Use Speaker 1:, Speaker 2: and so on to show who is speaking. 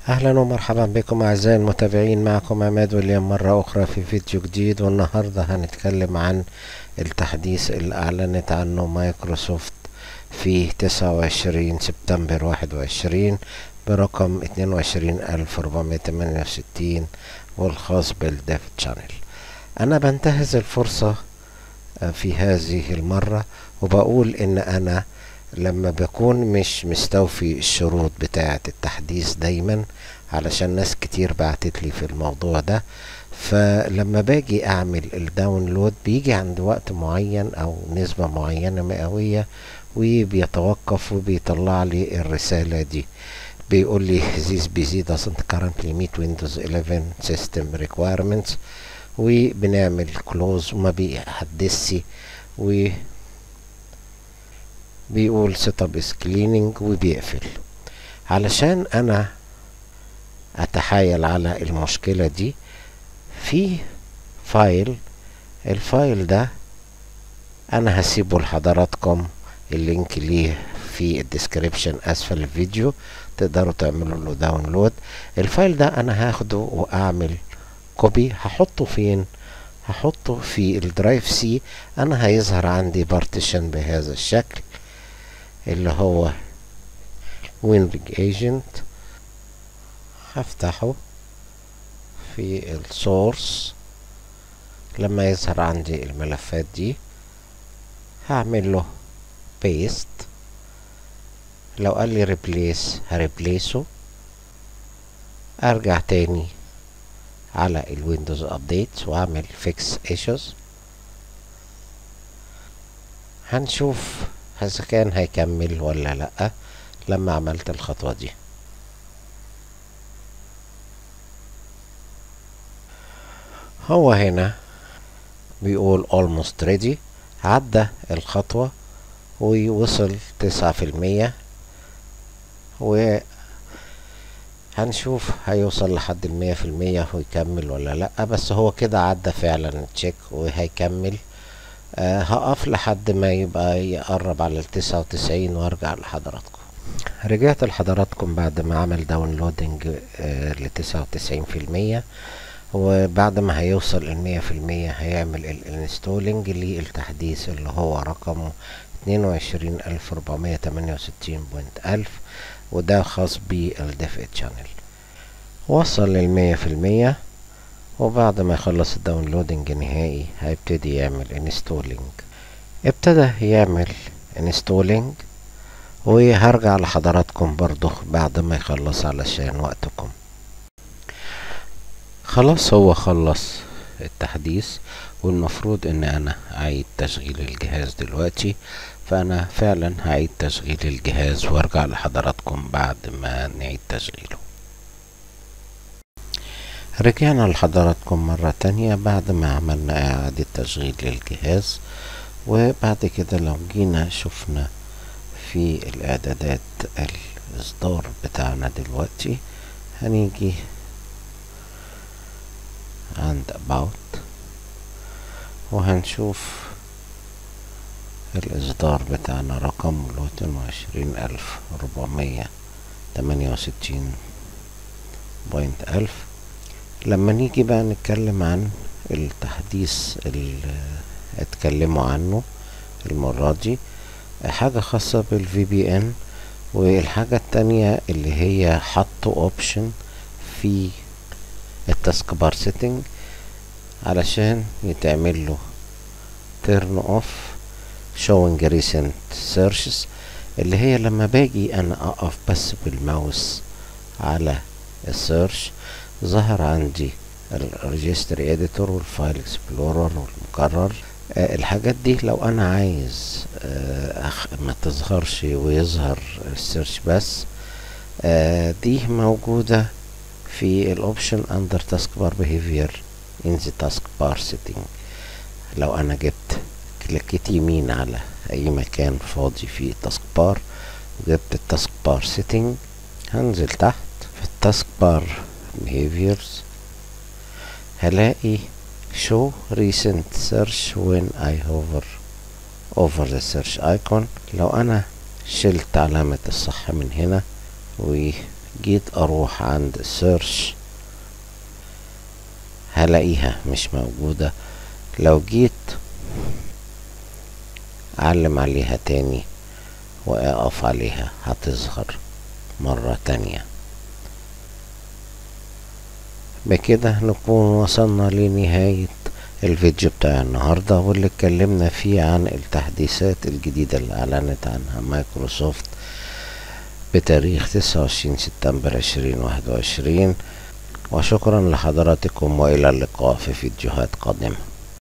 Speaker 1: أهلا ومرحبا بكم أعزائي المتابعين معكم عماد ويليام مرة أخرى في فيديو جديد والنهاردة هنتكلم عن التحديث اللي أعلنت عنه مايكروسوفت في تسعة وعشرين سبتمبر واحد وعشرين برقم اتنين وعشرين ألف أربعمية تمانية وستين والخاص بالديف تشانل أنا بنتهز الفرصة في هذه المرة وبقول إن أنا لما بكون مش مستوفي الشروط بتاعة التحديث دايما علشان ناس كتير بعتت لي في الموضوع ده فلما باجي اعمل الداونلود بيجي عند وقت معين او نسبة معينة مئوية وبيتوقف وبيطلع لي الرسالة دي بيقول لي this PC doesn't currently meet Windows 11 system requirements وبنعمل close وما بيحدثش و بيقول سيت اب از كليننج وبيقفل علشان انا اتحايل على المشكله دي في فايل الفايل ده انا هسيبه لحضراتكم اللينك ليه في الديسكريبشن اسفل الفيديو تقدروا تعملوا له داونلود الفايل ده انا هاخده واعمل كوبي هحطه فين هحطه في الدرايف سي انا هيظهر عندي بارتيشن بهذا الشكل اللي هو وينرج ايجنت هفتحه في السورس لما يظهر عندي الملفات دي هعمل له بيست لو قال لي ريبليس هريبليسه ارجع تاني على الويندوز ابديت واعمل فيكس ايشوز هنشوف اذا كان هيكمل ولا لا لما عملت الخطوة دي هو هنا بيقول almost ready عدى الخطوة ووصل تسعة في المية وهنشوف هيوصل لحد المية في المية ويكمل ولا لأ بس هو كده عدى فعلا تشيك وهيكمل أه هقف لحد ما يبقى يقرب على التسعة وتسعين وارجع لحضراتكم رجعت لحضراتكم بعد ما عمل داونلودنج أه لتسعة وتسعين في المية وبعد ما هيوصل المية في المية هيعمل الانستولينج للتحديث اللي هو رقمه اتنين وعشرين الف ربعمية تمانية وستين بوينت الف وده خاص بالديف تشانل وصل للمية في المية وبعد ما يخلص الداونلودنج نهائي هيبتدي يعمل انستولينج ابتدى يعمل انستولينج وهرجع لحضراتكم برضو بعد ما يخلص علشان وقتكم خلاص هو خلص التحديث والمفروض ان انا اعيد تشغيل الجهاز دلوقتي فانا فعلا هعيد تشغيل الجهاز وارجع لحضراتكم بعد ما نعيد تشغيله رجعنا لحضراتكم مرة تانية بعد ما عملنا إعادة تشغيل للجهاز وبعد كده لو جينا شفنا في الإعدادات الإصدار بتاعنا دلوقتي هنيجي عند about وهنشوف الإصدار بتاعنا رقم اتنين وعشرين ألف ربعمية تمانية وستين بوينت ألف لما نيجي بقى نتكلم عن التحديث اللي اتكلموا عنه المرة دي حاجة خاصة بالفي بي ان والحاجة التانية اللي هي حطوا اوبشن في التاسك بار سيتنج علشان يتعمل له turn off showing recent searches اللي هي لما باجي انا اقف بس بالماوس على السيرش ظهر عندي الريجستر اديتور والفايل اكسبلورر والمكرر أه الحاجات دي لو انا عايز أه ما تظهرش ويظهر السيرش بس أه دي موجودة في الاوبشن اندر تاسك بار بيهيفير ان ذا تاسك بار سيتنج لو انا جبت كليكيت يمين على اي مكان فاضي في التاسك بار وجبت التاسك بار سيتنج هنزل تحت في التاسك بار behaviors هلاقي show recent search when I hover over the search icon لو انا شلت علامة الصح من هنا جيت اروح عند السيرش هلاقيها مش موجودة لو جيت اعلم عليها تاني واقف عليها هتظهر مرة تانية بكده نكون وصلنا لنهاية الفيديو بتاع النهاردة واللي اتكلمنا فيه عن التحديثات الجديدة اللي اعلنت عنها مايكروسوفت بتاريخ تسعة وعشرين سبتمبر عشرين واحد وعشرين وشكرا لحضراتكم والى اللقاء في فيديوهات قادمه